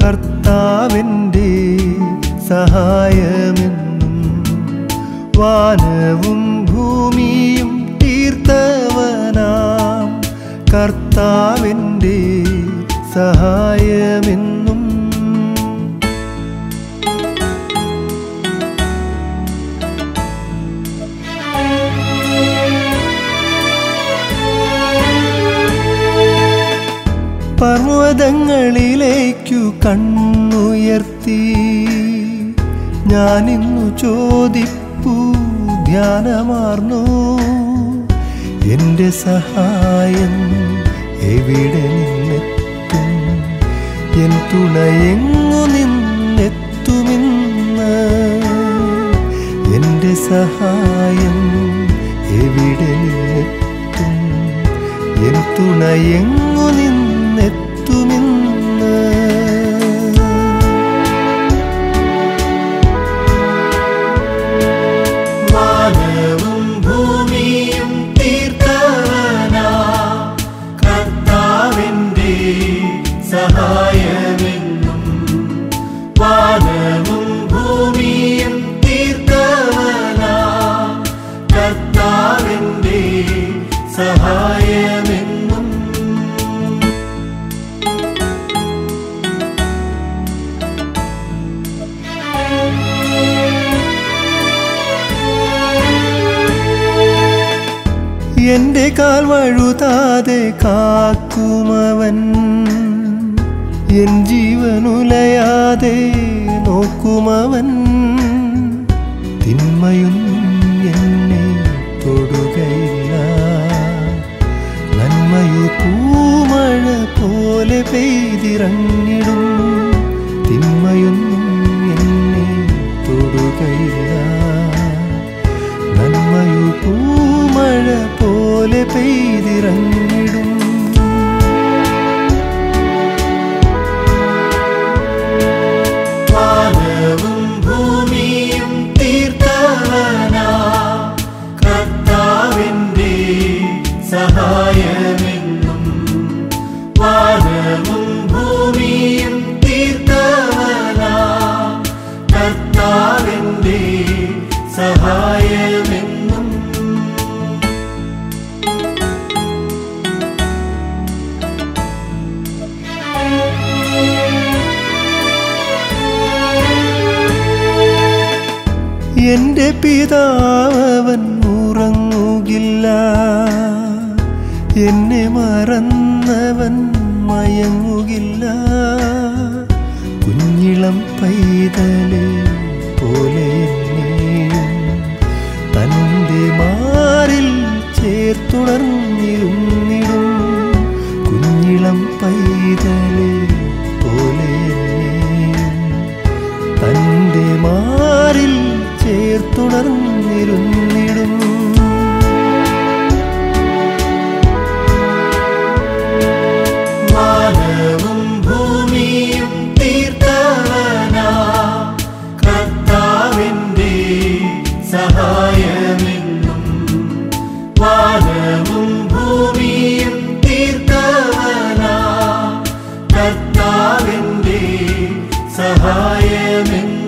കർത്താവിൻ്റെ സഹായമെന്നും വാനവും ഭൂമിയും തീർത്തവനാം കർത്താവിൻ്റെ സഹായമെന്നും പർവ്വതങ്ങളിലേക്കു കണ്ണുയർത്തി ഞാനിന്നു ചോദിപ്പു ധ്യാനമാർന്നു എൻ്റെ സഹായം എവിടെ നിന്നെത്തും എൻ തുണയെങ്ങു നിന്നെത്തുമെന്ന് എൻ്റെ സഹായം എവിടെ നിന്നെത്തും എൻ തുണയെങ്ങു നിന്നെത്തുമെന്ന് വാനവും ഭൂമിയും തീർത്തവനാ കർത്താവിൻ്റെ സഹായമെന്നും വാനവും ഭൂമിയും തീർത്തവനാ കർത്താവിൻ്റെ സഹായമെന്നും എന്റെ കാൽ വഴുതാതെ കാക്കുമവൻ എൻ ജീവനുലയാതെ നോക്കുമവൻ തിന്മയൊന്നും എന്നെ തൊടുകയില്ല നന്മയു പൂമഴ പോലെ പെയ്തിറങ്ങിടും തിന്മയൊന്നും എന്നെ തൊടുകയില്ല നന്മയു പൂമഴ പോലെ പെയ്തിറങ്ങിടും വാനവും ഭൂമിയും തീർത്തവനാ കർത്താവിൻ്റെ സഹായമെന്നും വാനവും ഭൂമിയും തീർത്തവനാ കർത്താവിൻ്റെ സഹായമെന്നും എന്റെ പിതാവൻ ഉറങ്ങുകില്ല എന്നെ മറന്നവൻ മയങ്ങുകില്ല കുഞ്ഞിളം പൈതലെ പോലെ എന്നെയും തൻ്റെ മാറിൽ ചേർത്തുണർന്നിരുന്നിടും കുഞ്ഞിളം പൈതലെ പോലെ എന്നെയും തൻ്റെ മാറിൽ ചേർത്തുണർന്നിരുന്നിടും വാനവും ഭൂമിയും തീർത്തവനാ കർത്താവിൻ്റെ സഹായമെന്നും വാനവും ഭൂമിയും തീർത്തവനാ കർത്താവിൻ്റെ സഹായമെന്നും